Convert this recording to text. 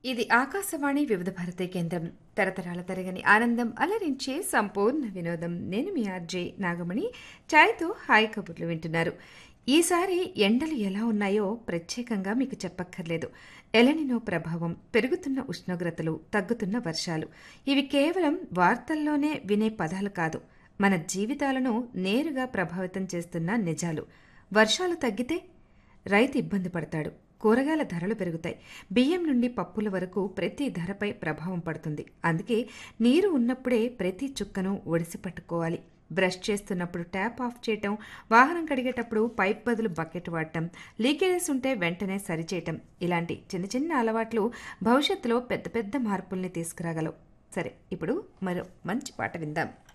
ఇది ఆకాశవాణి వివిధ భారతి కేంద్రం తరతరాల తరగని ఆనందం అలరించే సంపూర్ణ వినోదం నేను మీ ఆర్జే నాగమణి ఛాయ్తో హాయ్ కబుర్లు వింటున్నారు ఈసారి ఎండలు ఎలా ఉన్నాయో ప్రత్యేకంగా మీకు చెప్పక్కర్లేదు ఎలనినో ప్రభావం పెరుగుతున్న ఉష్ణోగ్రతలు తగ్గుతున్న వర్షాలు ఇవి కేవలం వార్తల్లోనే వినే పదాలు కాదు మన జీవితాలను నేరుగా ప్రభావితం చేస్తున్న నిజాలు వర్షాలు తగ్గితే రైతు ఇబ్బంది పడతాడు కూరగాయల ధరలు పెరుగుతాయి బియ్యం నుండి పప్పుల వరకు ప్రతి ధరపై ప్రభావం పడుతుంది అందుకే నీరు ఉన్నప్పుడే ప్రతి చుక్కను ఒడిసి పట్టుకోవాలి బ్రష్ చేస్తున్నప్పుడు ట్యాప్ ఆఫ్ చేయటం వాహనం కడిగేటప్పుడు పైప్ బదులు బకెట్ వాడటం లీకేజెస్ ఉంటే వెంటనే సరిచేయటం ఇలాంటి చిన్న చిన్న అలవాట్లు భవిష్యత్తులో పెద్ద పెద్ద మార్పుల్ని తీసుకురాగలవు సరే ఇప్పుడు మరో మంచి పాట విందాం